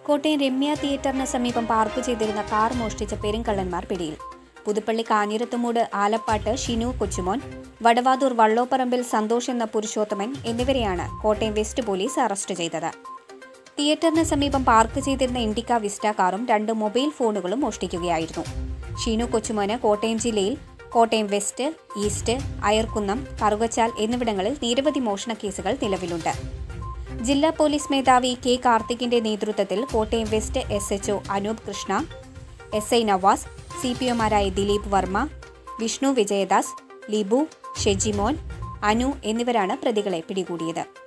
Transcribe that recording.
കോട്ടയം രമ്യ തിയേറ്ററിന് സമീപം പാർക്ക് ചെയ്തിരുന്ന കാർ മോഷ്ടിച്ച പെരുങ്കള്ളന്മാർ പിടിയിൽ പുതുപ്പള്ളി കാഞ്ഞിരത്തുമൂട് ആലപ്പാട്ട് ഷിനു കൊച്ചുമോൻ വടവാതൂർ വള്ളോപ്പറമ്പിൽ സന്തോഷ് എന്ന പുരുഷോത്തമൻ എന്നിവരെയാണ് കോട്ടയം വെസ്റ്റ് പോലീസ് അറസ്റ്റ് ചെയ്തത് തിയേറ്ററിന് സമീപം പാർക്ക് ചെയ്തിരുന്ന ഇൻഡിക്ക വിസ്റ്റ കാറും രണ്ട് മൊബൈൽ ഫോണുകളും മോഷ്ടിക്കുകയായിരുന്നു ഷീനു കൊച്ചുമോന് കോട്ടയം ജില്ലയിൽ കോട്ടയം വെസ്റ്റ് ഈസ്റ്റ് അയർക്കുന്നം കറുകച്ചാൽ എന്നിവിടങ്ങളിൽ നിരവധി മോഷണ കേസുകൾ നിലവിലുണ്ട് ജില്ലാ പോലീസ് മേധാവി കെ കാർത്തികിന്റെ നേതൃത്വത്തിൽ Kottayam west S HO Anoop Krishna S I Navas C P ഒമാരായ ദിലീപ് വർമ്മ വിഷ്ണു വിജയദാസ് ലിബു ഷെജിമോൻ അനു എന്നിവരാണ് പ്രതികളെ പിടികൂടിയത്